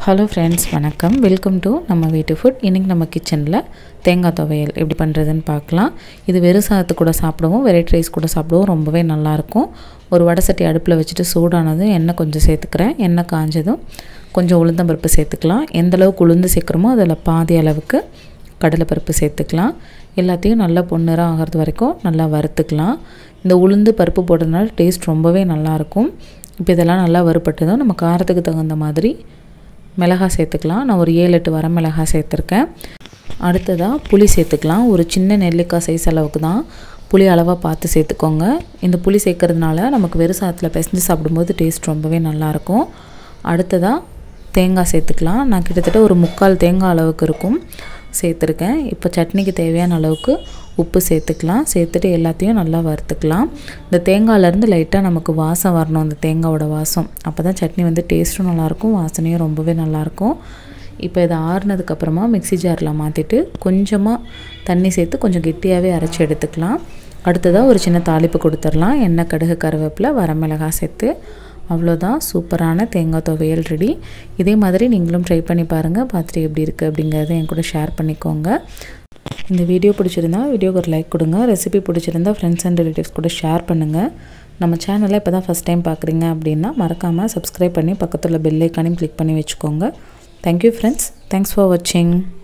hello friends வணக்கம் welcome to நம்ம வீட்டு ஃபுட் இன்றைக்கி நம்ம கிச்சனில் தேங்காய் துவையல் எப்படி பண்ணுறதுன்னு பார்க்கலாம் இது வெறும் சாதத்து கூட சாப்பிடுவோம் வெரைட்டி ரைஸ் கூட சாப்பிடுவோம் ரொம்பவே நல்லாயிருக்கும் ஒரு வடை சட்டி அடுப்பில் வச்சுட்டு சூடானதும் எண்ணெய் கொஞ்சம் சேர்த்துக்கிறேன் எண்ணெய் காஞ்சதும் கொஞ்சம் உளுந்தம்பருப்பு சேர்த்துக்கலாம் எந்த அளவுக்கு உளுந்து சேர்க்குறோமோ அதில் பாதி அளவுக்கு கடலைப்பருப்பு சேர்த்துக்கலாம் எல்லாத்தையும் நல்லா பொன்னிறம் ஆகிறது வரைக்கும் நல்லா வறுத்துக்கலாம் இந்த உளுந்து பருப்பு போடுறதுனால டேஸ்ட் ரொம்பவே நல்லாயிருக்கும் இப்போ இதெல்லாம் நல்லா வறுப்பட்டதும் நம்ம காரத்துக்கு தகுந்த மாதிரி மிளகாய் சேர்த்துக்கலாம் நான் ஒரு ஏழு எட்டு வர மிளகாய் சேர்த்துருக்கேன் அடுத்ததாக புளி சேர்த்துக்கலாம் ஒரு சின்ன நெல்லிக்காய் சைஸ் அளவுக்கு தான் புளி அளவாக பார்த்து சேர்த்துக்கோங்க இந்த புளி சேர்க்கறதுனால நமக்கு வெறும் சாதத்தில் பிசைஞ்சு சாப்பிடும்போது டேஸ்ட் ரொம்பவே நல்லாயிருக்கும் அடுத்ததாக தேங்காய் சேர்த்துக்கலாம் நான் கிட்டத்தட்ட ஒரு முக்கால் தேங்காய் அளவுக்கு இருக்கும் சேர்த்துருக்கேன் இப்போ சட்னிக்கு தேவையான அளவுக்கு உப்பு சேர்த்துக்கலாம் சேர்த்துட்டு எல்லாத்தையும் நல்லா வறுத்துக்கலாம் இந்த தேங்காயிலேருந்து லைட்டாக நமக்கு வாசம் வரணும் அந்த தேங்காயோட வாசம் அப்போ தான் சட்னி வந்து டேஸ்ட்டும் நல்லாயிருக்கும் வாசனையும் ரொம்பவே நல்லாயிருக்கும் இப்போ இதை ஆறுனதுக்கப்புறமா மிக்சி ஜாரில் மாற்றிட்டு கொஞ்சமாக தண்ணி சேர்த்து கொஞ்சம் கெட்டியாகவே அரைச்சி எடுத்துக்கலாம் அடுத்ததாக ஒரு சின்ன தாளிப்பு கொடுத்துடலாம் எண்ணெய் கடுகு கருவேப்பிலை வரமிளகாய் சேர்த்து அவ்வளோதான் சூப்பரான தேங்காய் துவையல் ரெடி இதே மாதிரி நீங்களும் ட்ரை பண்ணி பாருங்கள் பார்த்துட்டு எப்படி இருக்குது அப்படிங்கிறத என் கூட ஷேர் பண்ணிக்கோங்க இந்த வீடியோ பிடிச்சிருந்தா வீடியோக்கு ஒரு லைக் கொடுங்க ரெசிபி பிடிச்சிருந்தா ஃப்ரெண்ட்ஸ் அண்ட் ரிலேட்டிவ்ஸ் கூட ஷேர் பண்ணுங்கள் நம்ம சேனலை இப்போ தான் ஃபஸ்ட் டைம் பார்க்குறீங்க அப்படின்னா மறக்காமல் சப்ஸ்கிரைப் பண்ணி பக்கத்தில் பெல் ஐக்கானையும் கிளிக் பண்ணி வச்சுக்கோங்க தேங்க்யூ ஃப்ரெண்ட்ஸ் தேங்க்ஸ் ஃபார் வாட்சிங்